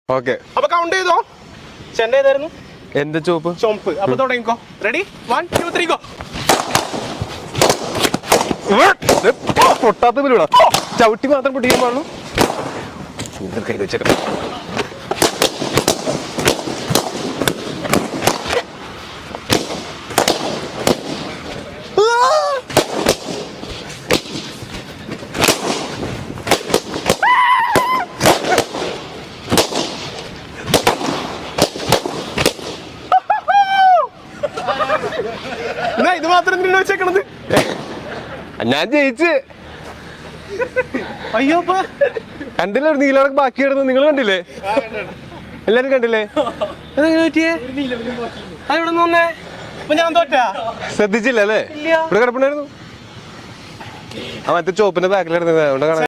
Okay അപ്പൊ count ചെയ്തോ ചെണ്ട ഏതായിരുന്നു എന്ത് ചുവപ്പ് ചുമപ്പ് അപ്പൊ തുടങ്ങിക്കോ ready one two three go ഇത് പൊട്ടാത്ത പിടിവിടാ ചവിട്ടി മാത്രം പൊട്ടിക്കാൻ പാടുള്ളൂ ഇത് കയ്യിൽ വെച്ചേക്കാം എന്നാ ഇത് മാത്രം എന്തിനാ വെച്ചേക്കണത് ഞാൻ ജയിച്ച് അയ്യോ അപ്പൊ കണ്ടില്ലേ ഒരു നീലടക്ക് ബാക്കി കിടന്ന് നിങ്ങൾ കണ്ടില്ലേ എല്ലാരും കണ്ടില്ലേ അതെങ്ങനെ പറ്റിയേ അത് ഇവിടെ നിന്ന് വന്നേ അപ്പൊ ഞാൻ തോറ്റാ ശ്രദ്ധിച്ചില്ല അല്ലേ ഇല്ല. ഇവിടെ കിടപ്പുണ്ടായിരുന്നു ആ മറ്റേ ചോപ്പിന്റെ ബാക്കിലായിരുന്നു അതുകൊണ്ട് കാണാൻ